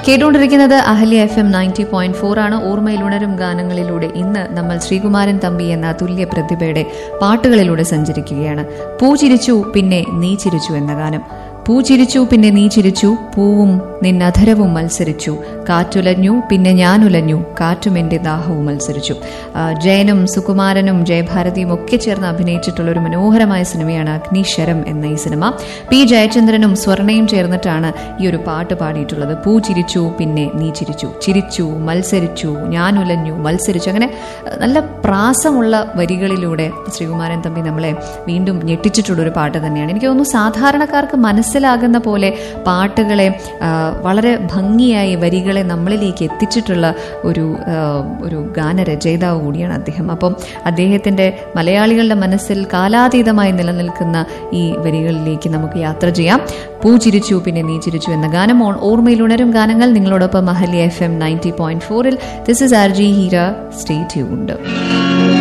കേട്ടുകൊണ്ടിരിക്കുന്നത് Ahalya F M ninety point four ആണ് ഓർമ്മയിൽ ഉണരും ഗാനങ്ങളിലൂടെ ഇന്ന് നമ്മൾ ശ്രീകുമാരൻ തമ്പി എന്ന തുല്യ പ്രതിഭയുടെ പാട്ടുകളിലൂടെ സഞ്ചരിക്കുകയാണ് പൂ ചിരിച്ചു പിന്നെ നീ ചിരിച്ചു എന്ന ഗാനം പൂ ചിരിച്ചു പിന്നെ നീ ചിരിച്ചു പൂവും നിന്നധരവും മത്സരിച്ചു കാറ്റുലഞ്ഞു പിന്നെ ഞാനുലഞ്ഞു കാറ്റും എന്റെ ദാഹവും മത്സരിച്ചു ആ, ജയനും സുകുമാരനും ജയഭാരതിയും ഒക്കെ ചേർന്ന് അഭിനയിച്ചിട്ടുള്ള ഒരു മനോഹരമായ സിനിമയാണ് അഗ്നിശരം എന്ന ഈ സിനിമ പി ജയചന്ദ്രനും സ്വർണയും ചേർന്നിട്ടാണ് ഈ ഒരു പാട്ട് പാടിയിട്ടുള്ളത് പൂ ചിരിച്ചു പിന്നെ നീ ചിരിച്ചു ചിരിച്ചു മത്സരിച്ചു ഞാനുലഞ്ഞു മത്സരിച്ചു അങ്ങനെ ആ, നല്ല പ്രാസമുള്ള വരികളിലൂടെ ശ്രീകുമാരൻ തമ്പി നമ്മളെ വീണ്ടും ഞെട്ടിച്ചിട്ടുള്ള ഒരു പാട്ട് തന്നെയാണ് എനിക്ക് തോന്നുന്നു സാധാരണക്കാർക്ക് മനസ്സിലാകുന്ന പോലെ പാട്ടുകളെ ആ, വളരെ ഭംഗിയായി വരികളെ നമ്മളിലേക്ക് എത്തിച്ചിട്ടുള്ള ഒരു ആ, ഒരു ഗാനരചയിതാവ് കൂടിയാണ് അദ്ദേഹം അപ്പം അദ്ദേഹത്തിൻ്റെ മലയാളികളുടെ മനസ്സിൽ കാലാതീതമായി നിലനിൽക്കുന്ന ഈ വരികളിലേക്ക് നമുക്ക് യാത്ര ചെയ്യാം പൂ ചിരിച്ചു പിന്നെ നീ ചിരിച്ചു എന്ന ഗാനം ഓൺ ഓർമ്മയിൽ ഉണരും ഗാനങ്ങൾ നിങ്ങളോടൊപ്പം മഹലി എഫ് എം നയൻറ്റി പോയിന്റ് ഫോറിൽ this is R G Heera stay tuned